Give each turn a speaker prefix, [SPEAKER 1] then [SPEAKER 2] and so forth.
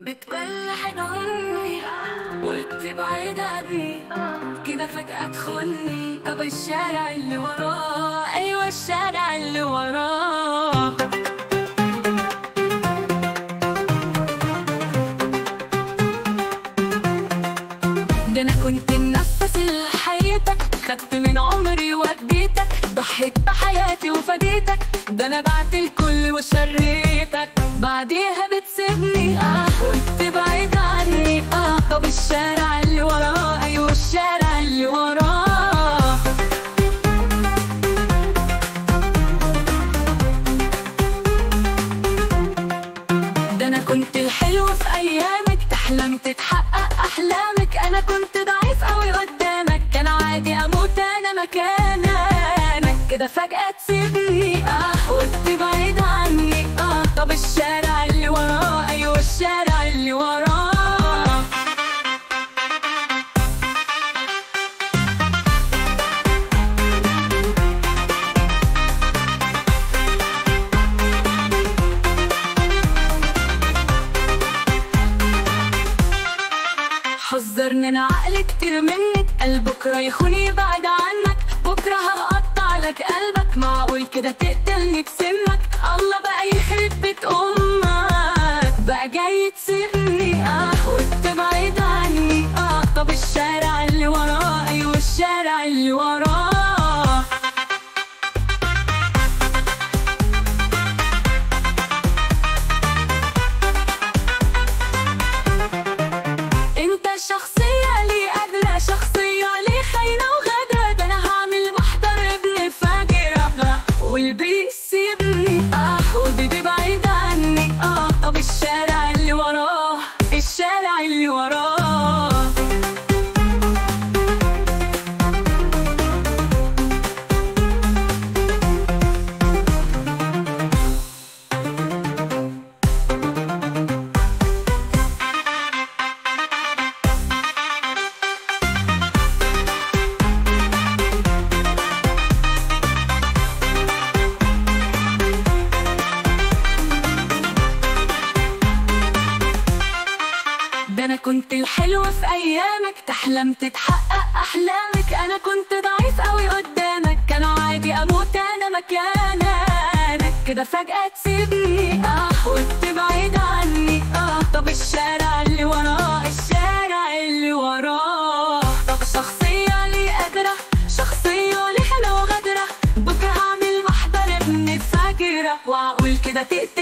[SPEAKER 1] بتبلح عمري وتبعد عني كده فجأة تخوني طب الشارع اللي وراه أيوة الشارع اللي وراه ده أنا كنت النفس اللي حياتك خدت من عمري واديتك ضحيت بحياتي وفديتك ده أنا بعت الكل وشريتك بعديها بتسيبني اه وتبعد عني اه طب الشارع اللي وراه أيوة الشارع اللي وراه ده انا كنت الحلو في ايامك تحلم تتحقق احلامك انا كنت ضعيف قوي قدامك كان عادي اموت انا مكانك كده فجأة تسيبني اه وتبعد عني اه طب الشارع اللي وراه ايوه الشارع اللي وراه حذرني انا عقل كتير منك قلب بكره يخوني بعد عنك بكره هقطع لك قلبك معقول كده تقتلني بسمك الله بقى يخرب بيت امك بقى جاي تسيبني اه وتبعد عني اه طب الشارع اللي وراه ايوه الشارع اللي وراه انت شخصية لي قادرة شخصية لي خاينة وغدرة ده انا هعمل محضر ابن فاجرة واللي يسيبني اه واللي بعيد عني اه طب الشارع اللي وراه الشارع اللي وراه ده انا كنت الحلوة في ايامك تحلم تتحقق احلامك انا كنت ضعيف قوي قدامك كان عادي اموت انا مكانك كده فجأة تسيبني اه وتبعد عني اه طب الشارع اللي وراه الشارع اللي وراه طب شخصية لي قادرة شخصية لي حلوة وغدرة بكرة هعمل محضر ابن فاجرة واقول كده تقتل